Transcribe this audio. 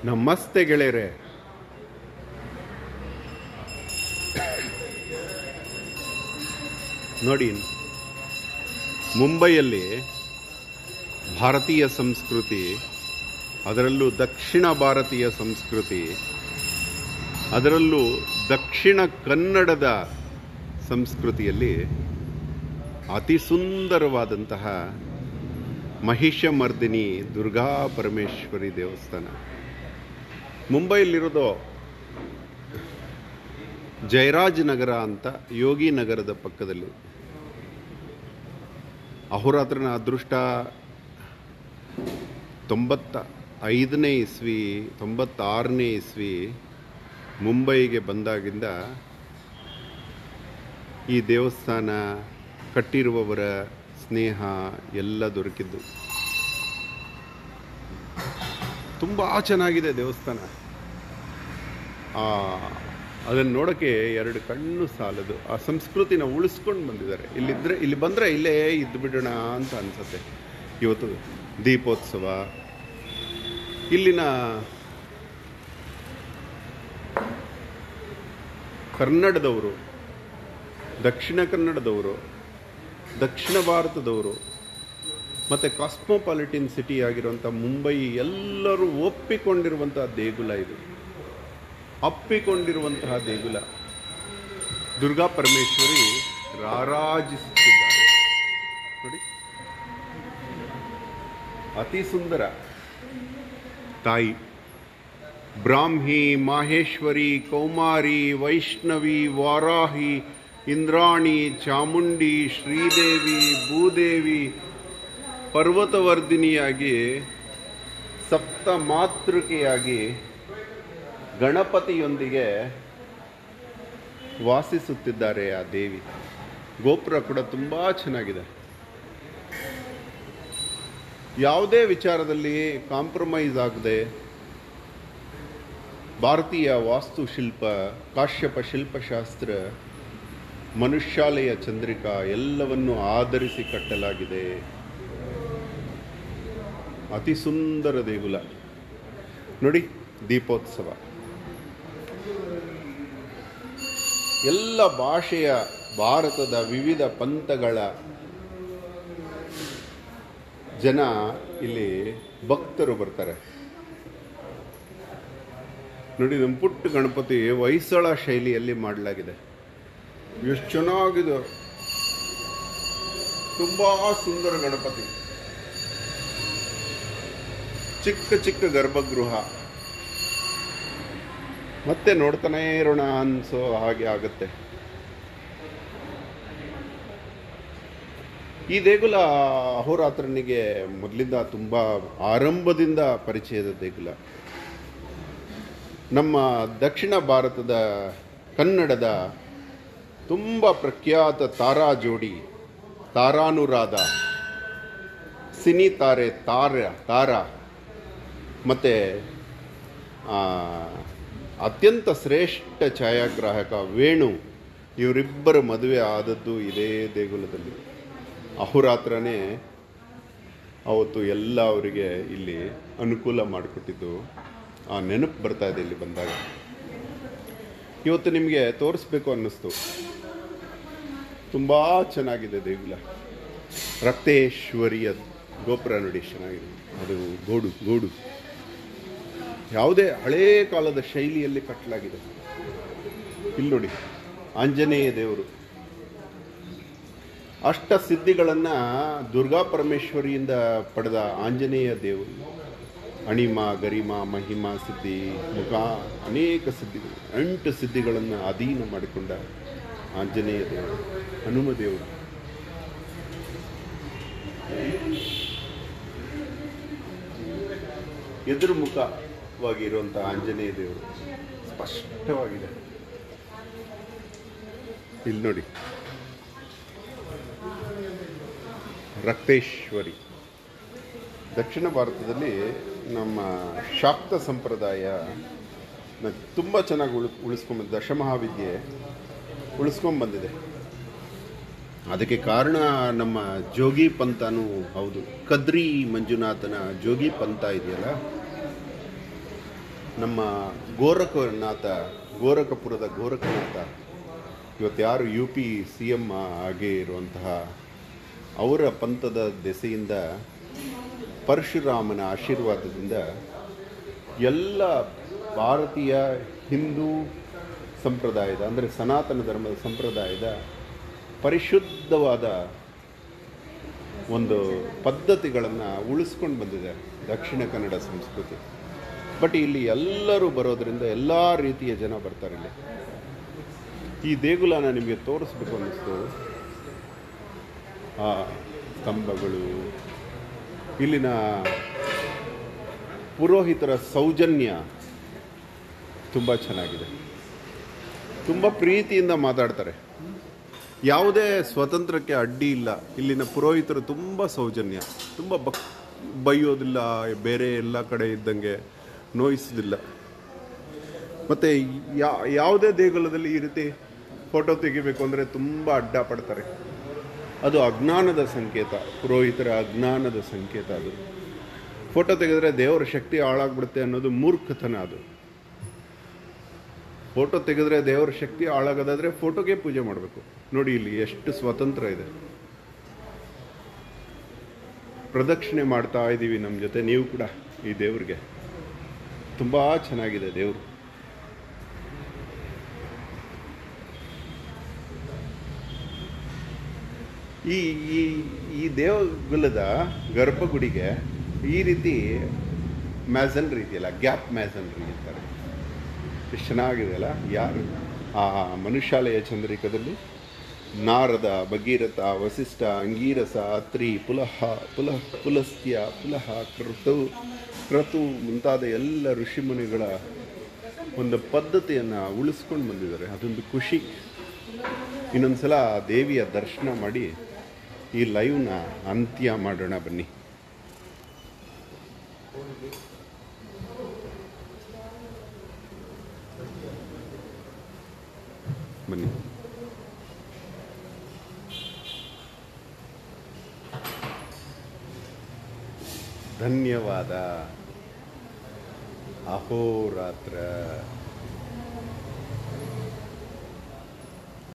ನಮಸ್ತೆ ಗೆಳೆಯರೆ ನೋಡಿ ಮುಂಬೈಯಲ್ಲಿ ಭಾರತೀಯ ಸಂಸ್ಕೃತಿ ಅದರಲ್ಲೂ ದಕ್ಷಿಣ ಭಾರತೀಯ ಸಂಸ್ಕೃತಿ ಅದರಲ್ಲೂ ದಕ್ಷಿಣ ಕನ್ನಡದ ಸಂಸ್ಕೃತಿಯಲ್ಲಿ ಅತಿ ಸುಂದರವಾದಂತಹ ಮಹಿಷಮರ್ದಿನಿ ದುರ್ಗಾ ಪರಮೇಶ್ವರಿ ದೇವಸ್ಥಾನ ಮುಂಬೈಲಿರೋದು ಜಯರಾಜ್ ನಗರ ಅಂತ ಯೋಗಿ ನಗರದ ಪಕ್ಕದಲ್ಲಿ ಅಹೋರಾತ್ರನ ಅದೃಷ್ಟ ತೊಂಬತ್ತ ಐದನೇ ಇಸ್ವಿ ತೊಂಬತ್ತಾರನೇ ಇಸ್ವಿ ಮುಂಬೈಗೆ ಬಂದಾಗಿಂದ ಈ ದೇವಸ್ಥಾನ ಕಟ್ಟಿರುವವರ ಸ್ನೇಹ ಎಲ್ಲ ದೊರಕಿದ್ದು ತುಂಬ ಚೆನ್ನಾಗಿದೆ ದೇವಸ್ಥಾನ ಆ, ಅದನ್ನು ನೋಡೋಕ್ಕೆ ಎರಡು ಕಣ್ಣು ಸಾಲದು ಆ ಸಂಸ್ಕೃತಿನ ಉಳಿಸ್ಕೊಂಡು ಬಂದಿದ್ದಾರೆ ಇಲ್ಲಿದ್ರೆ ಇಲ್ಲಿ ಬಂದರೆ ಇಲ್ಲೇ ಇದ್ದು ಬಿಡೋಣ ಅಂತ ಅನ್ಸುತ್ತೆ ಇವತ್ತು ದೀಪೋತ್ಸವ ಇಲ್ಲಿನ ಕನ್ನಡದವರು ದಕ್ಷಿಣ ಕನ್ನಡದವರು ದಕ್ಷಿಣ ಭಾರತದವರು ಮತ್ತು ಕಾಸ್ಮೋಪಾಲಿಟಿನ್ ಸಿಟಿ ಆಗಿರುವಂಥ ಮುಂಬೈ ಎಲ್ಲರೂ ಒಪ್ಪಿಕೊಂಡಿರುವಂತಹ ದೇಗುಲ ಇದು ಅಪ್ಪಿಕೊಂಡಿರುವಂತಹ ದೇಗುಲ ದುರ್ಗಾ ಪರಮೇಶ್ವರಿ ರಾರಾಜಿಸುತ್ತಿದ್ದಾರೆ ನೋಡಿ ಅತಿ ಸುಂದರ ತಾಯಿ ಬ್ರಾಹ್ಮಿ ಮಾಹೇಶ್ವರಿ ಕೌಮಾರಿ ವೈಷ್ಣವಿ ವಾರಾಹಿ ಇಂದ್ರಾಣಿ ಚಾಮುಂಡಿ ಶ್ರೀದೇವಿ ಭೂದೇವಿ ಪರ್ವತವರ್ಧಿನಿಯಾಗಿ ಸಪ್ತ ಮಾತೃಕೆಯಾಗಿ ಗಣಪತಿಯೊಂದಿಗೆ ವಾಸಿಸುತ್ತಿದ್ದಾರೆ ಆ ದೇವಿ ಗೋಪುರ ಕೂಡ ತುಂಬ ಚೆನ್ನಾಗಿದೆ ಯಾವುದೇ ವಿಚಾರದಲ್ಲಿ ಕಾಂಪ್ರಮೈಸ್ ಆಗದೆ ಭಾರತೀಯ ವಾಸ್ತುಶಿಲ್ಪ ಕಾಶ್ಯಪ ಶಿಲ್ಪಶಾಸ್ತ್ರ ಮನುಷ್ಯಾಲಯ ಚಂದ್ರಿಕಾ ಎಲ್ಲವನ್ನು ಆಧರಿಸಿ ಕಟ್ಟಲಾಗಿದೆ ಅತಿ ಸುಂದರ ದೇಗುಲ ನೋಡಿ ದೀಪೋತ್ಸವ ಎಲ್ಲ ಭಾಷೆಯ ಭಾರತದ ವಿವಿಧ ಪಂಥಗಳ ಜನ ಇಲ್ಲಿ ಭಕ್ತರು ಬರ್ತಾರೆ ನೋಡಿ ನಮ್ಮ ಪುಟ್ಟ ಗಣಪತಿ ಹೊಯ್ಸಳ ಶೈಲಿಯಲ್ಲಿ ಮಾಡಲಾಗಿದೆ ಎಷ್ಟು ಚೆನ್ನಾಗಿದೆ ತುಂಬಾ ಸುಂದರ ಗಣಪತಿ ಚಿಕ್ಕ ಚಿಕ್ಕ ಗರ್ಭಗೃಹ ಮತ್ತೆ ನೋಡ್ತಾನೆ ಇರೋಣ ಅನ್ಸೋ ಹಾಗೆ ಆಗುತ್ತೆ ಈ ದೇಗುಲ ಅಹೋರಾತ್ರನಿಗೆ ಮೊದಲಿಂದ ತುಂಬ ಆರಂಭದಿಂದ ಪರಿಚಯದ ದೇಗುಲ ನಮ್ಮ ದಕ್ಷಿಣ ಭಾರತದ ಕನ್ನಡದ ತುಂಬ ಪ್ರಖ್ಯಾತ ತಾರಾ ಜೋಡಿ ತಾರಾನುರಾಧ ಸಿನಿ ತಾರೆ ತಾರ ತಾರ ಮತ್ತು ಅತ್ಯಂತ ಶ್ರೇಷ್ಠ ಛಾಯಾಗ್ರಾಹಕ ವೇಣು ಇವರಿಬ್ಬರ ಮದುವೆ ಆದದ್ದು ಇದೇ ದೇಗುಲದಲ್ಲಿ ಅಹೋರಾತ್ರನೇ ಅವತ್ತು ಎಲ್ಲ ಅವರಿಗೆ ಇಲ್ಲಿ ಅನುಕೂಲ ಮಾಡಿಕೊಟ್ಟಿದ್ದು ಆ ನೆನಪು ಬರ್ತಾ ಇದೆ ಇಲ್ಲಿ ಬಂದಾಗ ಇವತ್ತು ನಿಮಗೆ ತೋರಿಸ್ಬೇಕು ಅನ್ನಿಸ್ತು ತುಂಬ ಚೆನ್ನಾಗಿದೆ ದೇಗುಲ ರಕ್ತೇಶ್ವರಿಯ ಗೋಪುರ ನೋಡಿ ಎಷ್ಟ್ ಚೆನ್ನಾಗಿದೆ ಅದು ಗೋಡು ಗೋಡು ಯಾವುದೇ ಹಳೇ ಕಾಲದ ಶೈಲಿಯಲ್ಲಿ ಕಟ್ಟಲಾಗಿದೆ ಇಲ್ಲಿ ನೋಡಿ ಆಂಜನೇಯ ದೇವರು ಅಷ್ಟ ಸಿದ್ಧಿಗಳನ್ನು ದುರ್ಗಾ ಪರಮೇಶ್ವರಿಯಿಂದ ಪಡೆದ ಆಂಜನೇಯ ದೇವರು ಅಣಿಮ ಗರಿಮ ಮಹಿಮ ಸಿದ್ಧಿ ಮುಖ ಅನೇಕ ಸಿದ್ಧಿಗಳು ಎಂಟು ಸಿದ್ಧಿಗಳನ್ನು ಅಧೀನ ಮಾಡಿಕೊಂಡ ಆಂಜನೇಯ ದೇವರು ಹನುಮ ದೇವರು ಎದುರು ಮುಖವಾಗಿ ಇರುವಂಥ ಆಂಜನೇಯ ದೇವರು ಸ್ಪಷ್ಟವಾಗಿದೆ ಇಲ್ಲಿ ನೋಡಿ ರಕ್ತೇಶ್ವರಿ ದಕ್ಷಿಣ ಭಾರತದಲ್ಲಿ ನಮ್ಮ ಶಾಕ್ತ ಸಂಪ್ರದಾಯ ತುಂಬ ಚೆನ್ನಾಗಿ ಉಳಿ ಉಳಿಸ್ಕೊಂಬಂದಿದೆ ದಶಮಹಾವಿದ್ಯೆ ಉಳಿಸ್ಕೊಂಬಂದಿದೆ ಅದಕ್ಕೆ ಕಾರಣ ನಮ್ಮ ಜೋಗಿ ಪಂಥನೂ ಹೌದು ಕದ್ರಿ ಮಂಜುನಾಥನ ಜೋಗಿ ಪಂಥ ಇದೆಯಲ್ಲ ನಮ್ಮ ಗೋರಖನಾಥ ಗೋರಖಪುರದ ಗೋರಖನಾಥ ಇವತ್ತು ಯಾರು ಯು ಪಿ ಸಿ ಎಮ್ ಆಗಿ ಇರುವಂತಹ ಅವರ ಪಂಥದ ದೆಸೆಯಿಂದ ಪರಶುರಾಮನ ಆಶೀರ್ವಾದದಿಂದ ಎಲ್ಲ ಭಾರತೀಯ ಹಿಂದೂ ಸಂಪ್ರದಾಯದ ಅಂದರೆ ಸನಾತನ ಧರ್ಮದ ಸಂಪ್ರದಾಯದ ಪರಿಶುದ್ಧವಾದ ಒಂದು ಪದ್ಧತಿಗಳನ್ನು ಉಳಿಸ್ಕೊಂಡು ಬಂದಿದೆ ದಕ್ಷಿಣ ಕನ್ನಡ ಸಂಸ್ಕೃತಿ ಬಟ್ ಇಲ್ಲಿ ಎಲ್ಲರೂ ಬರೋದರಿಂದ ಎಲ್ಲ ರೀತಿಯ ಜನ ಬರ್ತಾರೆ ಇಲ್ಲಿ ಈ ದೇಗುಲನ ನಿಮಗೆ ತೋರಿಸ್ಬೇಕು ಅನ್ನಿಸ್ತು ಆ ಸ್ತಂಭಗಳು ಇಲ್ಲಿನ ಪುರೋಹಿತರ ಸೌಜನ್ಯ ತುಂಬ ಚೆನ್ನಾಗಿದೆ ತುಂಬ ಪ್ರೀತಿಯಿಂದ ಮಾತಾಡ್ತಾರೆ ಯಾವುದೇ ಸ್ವತಂತ್ರಕ್ಕೆ ಅಡ್ಡಿ ಇಲ್ಲ ಇಲ್ಲಿನ ಪುರೋಹಿತರು ತುಂಬ ಸೌಜನ್ಯ ತುಂಬ ಬಕ್ ಬೈಯೋದಿಲ್ಲ ಬೇರೆ ಎಲ್ಲ ಕಡೆ ಇದ್ದಂಗೆ ನೋಯಿಸೋದಿಲ್ಲ ಮತ್ತು ಯಾ ಯಾವುದೇ ದೇಗುಲದಲ್ಲಿ ಈ ರೀತಿ ಫೋಟೋ ತೆಗಿಬೇಕು ಅಂದರೆ ತುಂಬ ಅಡ್ಡ ಪಡ್ತಾರೆ ಅದು ಅಜ್ಞಾನದ ಸಂಕೇತ ಪುರೋಹಿತರ ಅಜ್ಞಾನದ ಸಂಕೇತ ಅದು ಫೋಟೋ ತೆಗೆದ್ರೆ ದೇವರ ಶಕ್ತಿ ಹಾಳಾಗ್ಬಿಡುತ್ತೆ ಅನ್ನೋದು ಮೂರ್ಖತನ ಅದು ಫೋಟೋ ತೆಗೆದ್ರೆ ದೇವರ ಶಕ್ತಿ ಹಾಳಾಗೋದಾದ್ರೆ ಫೋಟೋಗೆ ಪೂಜೆ ಮಾಡಬೇಕು ನೋಡಿ ಇಲ್ಲಿ ಎಷ್ಟು ಸ್ವತಂತ್ರ ಇದೆ ಪ್ರದಕ್ಷಿಣೆ ಮಾಡ್ತಾ ಇದ್ದೀವಿ ನಮ್ಮ ಜೊತೆ ನೀವು ಕೂಡ ಈ ದೇವ್ರಿಗೆ ತುಂಬ ಚೆನ್ನಾಗಿದೆ ದೇವರು ಈ ಈ ಈ ದೇವಗುಲದ ಗರ್ಭಗುಡಿಗೆ ಈ ರೀತಿ ಮ್ಯಾಸನ್ ರೀತಿಯಲ್ಲ ಗ್ಯಾಪ್ ಮ್ಯಾಸನ್ರಿ ಅಂತಾರೆ ಎಷ್ಟು ಚೆನ್ನಾಗಿದೆ ಅಲ್ಲ ಯಾರು ಆ ಮನುಷ್ಯಾಲಯ ಚಂದ್ರಿಕದಲ್ಲಿ ನಾರದ ಭಗೀರಥ ವಸಿಷ್ಠ ಅಂಗೀರಸ ಅತ್ರಿ ಪುಲಹ ಪುಲಹ ಪುಲಸ್ತ್ಯ ಪುಲಹ ಕೃತು ಕ್ರತು ಮುಂತಾದ ಎಲ್ಲ ಋಷಿಮುನಿಗಳ ಒಂದು ಪದ್ಧತಿಯನ್ನು ಉಳಿಸ್ಕೊಂಡು ಬಂದಿದ್ದಾರೆ ಅದೊಂದು ಖುಷಿ ಇನ್ನೊಂದ್ಸಲ ಆ ದೇವಿಯ ದರ್ಶನ ಮಾಡಿ ಈ ಲೈವ್ನ ಅಂತ್ಯ ಮಾಡೋಣ ಬನ್ನಿ ಬನ್ನಿ ಧನ್ಯವಾದ ಅಹೋರಾತ್ರ